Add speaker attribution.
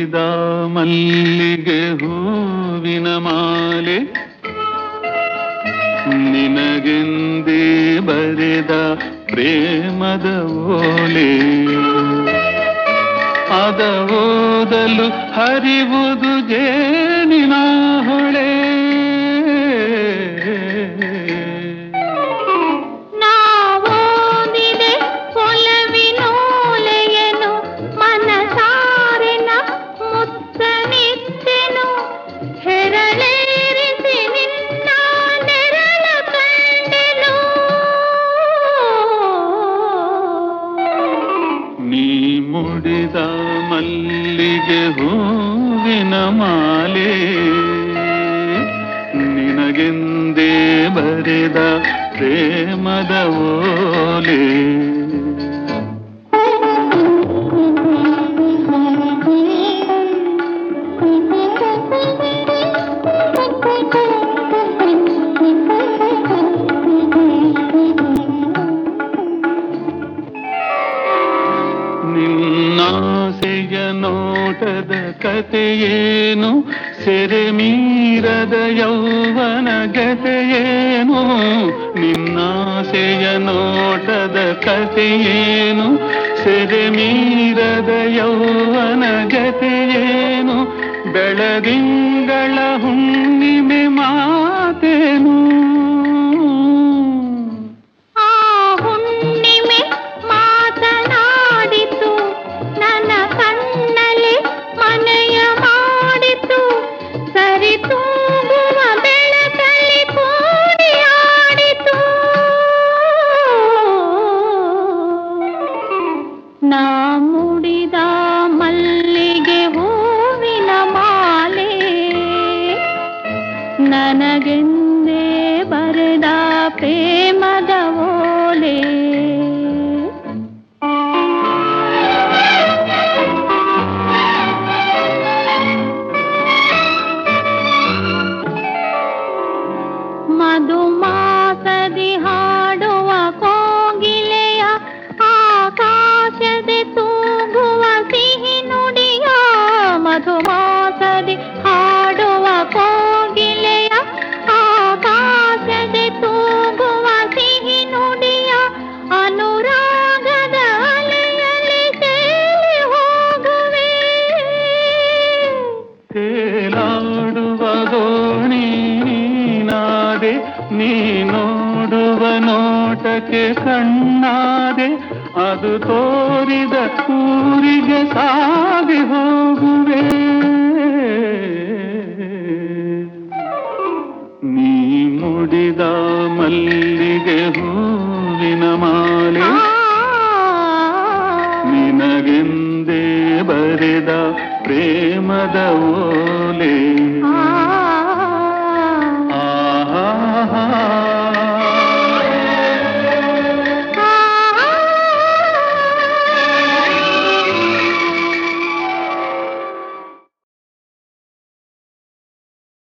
Speaker 1: ಮುಡಿದ ಮಲ್ಲಿಗೆ ಹೂವಿನ ಮಾಲೆ ನಿನಗೆಂದೇ ಬರೆದ ಪ್ರೇಮದ ಓಲೆ ಅದ ಓದಲು ಹರಿವುದು ಜೇನಿನ ಹೊಳೆ
Speaker 2: ನಾವೋದಿದೆ ಒಲವಿನೋಲೆಯನು ಮನಸಾರೆನ ಮುತ್ತನಿತ್ತೆನು ಹೆರಳೇರಿಸಿ ನಿನ್ನ ನೆರಳ ಕಂಡೆನು
Speaker 1: ನೀ ಮುಡಿದ ಮಲ್ಲಿಗೆ ಹೂವಿನ ಮಾಲೆ ನಿನಗೆಂದೇ ಬರೆದ ಪ್ರೇಮದ ಓಲೆ ನಿನ್ನಾಸೆಯ ನೋಟದ ಕಥೆಯೇನು ಸೆರೆ ಮೀರದ ಯೌವನ ಗತೆಯೇನು ನಿನ್ನಾಸೆಯ ನೋಟದ ಕಥೆಯೇನು ಸೆರೆ ಮೀರದ ಯೌವನ ಗತೆಯೇನು ಬೆಳದಿಂಗಳ ಹುಣ್ಣಿಮೆ ಮಾತೇನು
Speaker 2: ಆ ಹುಣ್ಣಿಮೆ ಮಾತನಾಡಿತು ನನ್ನ ಕಣ್ಣಲ್ಲಿ ಮನೆಯ ಮಾಡಿತು ಸರಿತೂಗುವ ಬೆಳಕಲ್ಲಿ ಕೂಡಿ ಆಡಿತು ನಾ ಮುಡಿದ ಮಲ್ಲಿಗೆ ಹೂವಿನ ಮಾಲೆ ನನಗೆಂದೇ ಬರೆದ ಪ್ರೇಮದ ಓಲೆ ಮಧುಮಾಸದಿ ಹಾಡುವ ಕೋಗಿಲೆಯ ಆಕಾಶದೆ ತೂಗುವ ಸಿಹಿ ನುಡಿಯ ಮಧುಮಾಸದಿ ಹಾಡುವ ಕೋಗಿಲೆಯ ಆಕಾಶದೆ ತೂಗುವ ಸಿಹಿ ನುಡಿಯ ಅನುರಾಗದ ಅಲೆಯಲ್ಲಿ ತೇಲಿ ಹೋಗುವೆ
Speaker 1: ತೇಲಾಡುವ ದೋಣಿ ನೀನಾದೆ ನೀ ನೋಡುವ ನೋಟಕ್ಕೆ ಕಣ್ಣಾದೆ ಅದು ತೋರಿದ ಊರಿಗೆ ಸಾಗಿ ಹೋಗುವೆ ನೀ ಮುಡಿದ ಮಲ್ಲಿಗೆ ಹೂವಿನ ಮಾಲೆ ನಿನಗೆಂದೇ ಬರೆದ ಪ್ರೇಮದ ಓಲೆ